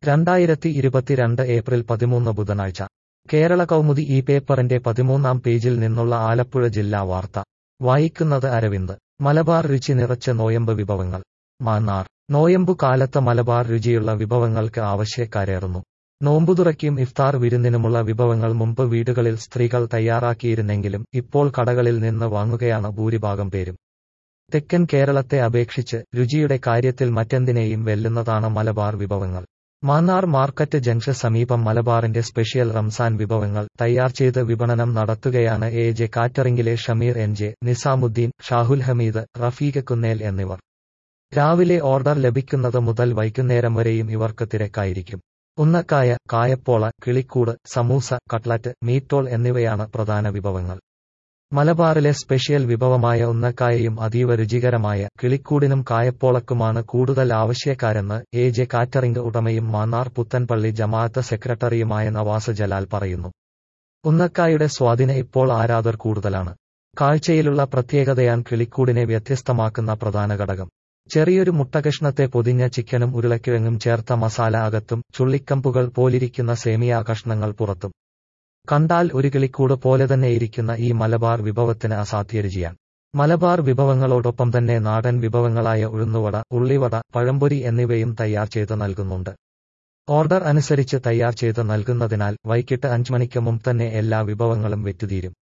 രണ്ടായിരത്തി ഇരുപത്തിരണ്ട് ഏപ്രിൽ പതിമൂന്ന് ബുധനാഴ്ച കേരള കൗമുദി ഈ പേപ്പറിന്റെ പതിമൂന്നാം പേജിൽ നിന്നുള്ള ആലപ്പുഴ ജില്ലാ വാർത്ത വായിക്കുന്നത് അരവിന്ദ് മലബാർ രുചി നിറച്ച നോയമ്പ് വിഭവങ്ങൾ മാന്നാർ നോയമ്പു കാലത്ത് മലബാർ രുചിയുള്ള വിഭവങ്ങൾക്ക് ആവശ്യക്കാരേറുന്നു നോമ്പുതുറയ്ക്കും ഇഫ്താർ വിരുന്നിനുമുള്ള വിഭവങ്ങൾ മുമ്പ് വീടുകളിൽ സ്ത്രീകൾ തയ്യാറാക്കിയിരുന്നെങ്കിലും ഇപ്പോൾ കടകളിൽ നിന്ന് വാങ്ങുകയാണ് ഭൂരിഭാഗം പേരും തെക്കൻ കേരളത്തെ അപേക്ഷിച്ച് രുചിയുടെ കാര്യത്തിൽ മറ്റെന്തിനേയും വെല്ലുന്നതാണ് മലബാർ വിഭവങ്ങൾ മാന്നാർ മാർക്കറ്റ് ജംഗ്ഷൻ സമീപം മലബാറിന്റെ സ്പെഷ്യൽ റംസാൻ വിഭവങ്ങൾ തയ്യാർ ചെയ്ത് വിപണനം നടത്തുകയാണ് എ ജെ കാറ്ററിംഗിലെ ഷമീർ എൻ ജെ നിസാമുദ്ദീൻ ഷാഹുൽ ഹമീദ് റഫീഖ് കുന്നേൽ എന്നിവർ രാവിലെ ഓർഡർ ലഭിക്കുന്നത് മുതൽ വൈകുന്നേരം വരെയും ഇവർക്ക് തിരക്കായിരിക്കും ഉന്നക്കായ കായപ്പോള കിളിക്കൂട് സമൂസ കട്ട്ലറ്റ് മീറ്റോൾ എന്നിവയാണ് പ്രധാന വിഭവങ്ങൾ മലബാറിലെ സ്പെഷ്യൽ വിഭവമായ ഉന്നക്കായയും അതീവ രുചികരമായ കിളിക്കൂടിനും കായപ്പോളക്കുമാണ് കൂടുതൽ ആവശ്യക്കാരെന്ന് എ ജെ കാറ്ററിംഗ് ഉടമയും മാന്നാർ പുത്തൻപള്ളി ജമാഅത്ത് സെക്രട്ടറിയുമായ നവാസ് ജലാൽ പറയുന്നു ഉന്നക്കായുടെ സ്വാധീന ഇപ്പോൾ ആരാധർ കൂടുതലാണ് കാഴ്ചയിലുള്ള പ്രത്യേകതയാൻ കിളിക്കൂടിനെ വ്യത്യസ്തമാക്കുന്ന പ്രധാന ഘടകം ചെറിയൊരു മുട്ടകഷ്ണത്തെ പൊതിഞ്ഞ ചിക്കനും ഉരുളക്കിഴങ്ങും ചേർത്ത മസാല അകത്തും ചുള്ളിക്കമ്പുകൾ പോലിരിക്കുന്ന സേമിയ കഷ്ണങ്ങൾ പുറത്തും കണ്ടാൽ ഒരു കിളിക്കൂട് പോലെ തന്നെ ഇരിക്കുന്ന ഈ മലബാർ വിഭവത്തിന് അസാധ്യ രുചിയാണ് മലബാർ വിഭവങ്ങളോടൊപ്പം തന്നെ നാടൻ വിഭവങ്ങളായ ഉഴുന്നുവട ഉള്ളിവട പഴംപൊരി എന്നിവയും തയ്യാർ ചെയ്ത് നൽകുന്നുണ്ട് ഓർഡർ അനുസരിച്ച് തയ്യാർ ചെയ്ത് നൽകുന്നതിനാൽ വൈകിട്ട് അഞ്ച് മണിക്ക് മുമ്പ് തന്നെ എല്ലാ വിഭവങ്ങളും വെറ്റുതീരും